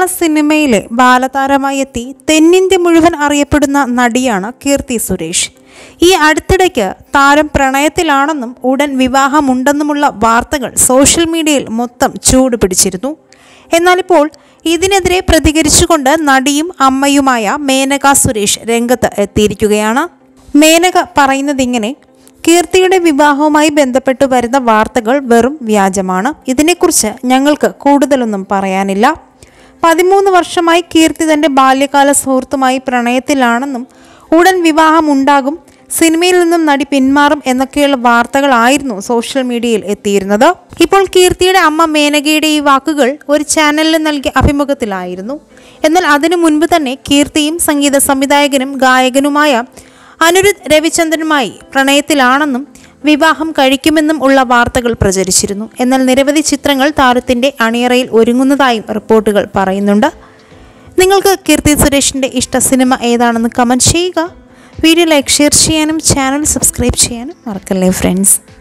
മലയാള സിനിമയിലെ ബാലതാരമായി എത്തി തെന്നിന്ത്യ മുഴുവൻ അറിയപ്പെടുന്ന നടിയാണ് കീർത്തി സുരേഷ് ഈ അടുത്തിടയ്ക്ക് താരം പ്രണയത്തിലാണെന്നും ഉടൻ വിവാഹമുണ്ടെന്നുമുള്ള വാർത്തകൾ സോഷ്യൽ മീഡിയയിൽ മൊത്തം ചൂട് പിടിച്ചിരുന്നു എന്നാലിപ്പോൾ ഇതിനെതിരെ പ്രതികരിച്ചുകൊണ്ട് നടിയും അമ്മയുമായ മേനക സുരേഷ് രംഗത്ത് എത്തിയിരിക്കുകയാണ് മേനക പറയുന്നതിങ്ങനെ കീർത്തിയുടെ വിവാഹവുമായി ബന്ധപ്പെട്ട് വരുന്ന വാർത്തകൾ വെറും വ്യാജമാണ് ഇതിനെക്കുറിച്ച് ഞങ്ങൾക്ക് കൂടുതലൊന്നും പറയാനില്ല പതിമൂന്ന് വർഷമായി കീർത്തി തന്റെ ബാല്യകാല സുഹൃത്തുമായി പ്രണയത്തിലാണെന്നും ഉടൻ വിവാഹമുണ്ടാകും സിനിമയിൽ നിന്നും നടി പിന്മാറും എന്നൊക്കെയുള്ള വാർത്തകളായിരുന്നു സോഷ്യൽ മീഡിയയിൽ എത്തിയിരുന്നത് ഇപ്പോൾ കീർത്തിയുടെ അമ്മ മേനകയുടെ ഈ വാക്കുകൾ ഒരു ചാനലിന് നൽകിയ അഭിമുഖത്തിലായിരുന്നു എന്നാൽ അതിനു മുൻപ് തന്നെ കീർത്തിയും സംഗീത സംവിധായകനും ഗായകനുമായ അനിരുദ്ധ് രവിചന്ദ്രനുമായി പ്രണയത്തിലാണെന്നും വിവാഹം കഴിക്കുമെന്നും ഉള്ള വാർത്തകൾ പ്രചരിച്ചിരുന്നു എന്നാൽ നിരവധി ചിത്രങ്ങൾ താരത്തിന്റെ അണിയറയിൽ ഒരുങ്ങുന്നതായും റിപ്പോർട്ടുകൾ പറയുന്നുണ്ട് നിങ്ങൾക്ക് കീർത്തി സുരേഷിന്റെ ഇഷ്ട സിനിമ ഏതാണെന്ന് കമൻറ്റ് ചെയ്യുക വീഡിയോ ലൈക്ക് ഷെയർ ചെയ്യാനും ചാനൽ സബ്സ്ക്രൈബ് ചെയ്യാനും മറക്കല്ലേ ഫ്രണ്ട്സ്